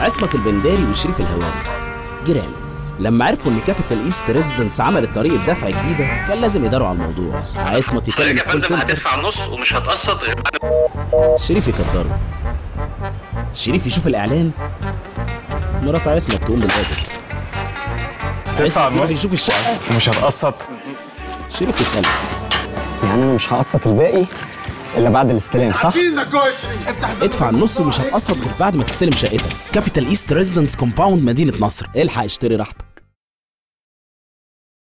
عصمت البنداري وشريف الهواري جيران لما عرفوا ان كابيتال ايست ريزيدنس عملت طريقه دفع جديده كان لازم يداروا على الموضوع عصمت يكلم يا الكول فندم سنتر هتدفع النص ومش هتقسط غير بعد شريف يقدره شريف يشوف الاعلان مرات عصمت تقوم بالقادر تدفع عصمت يروح النص يشوف الشقه ومش هتقسط شريف يخلص يعني انا مش هقسط الباقي الا بعد الاستلام صح؟ ادفع النص ومش هتقسط غير بعد ما تستلم شقتك كابيتال ايست ريزيدنس كومباوند مدينه نصر الحق اشتري راحتك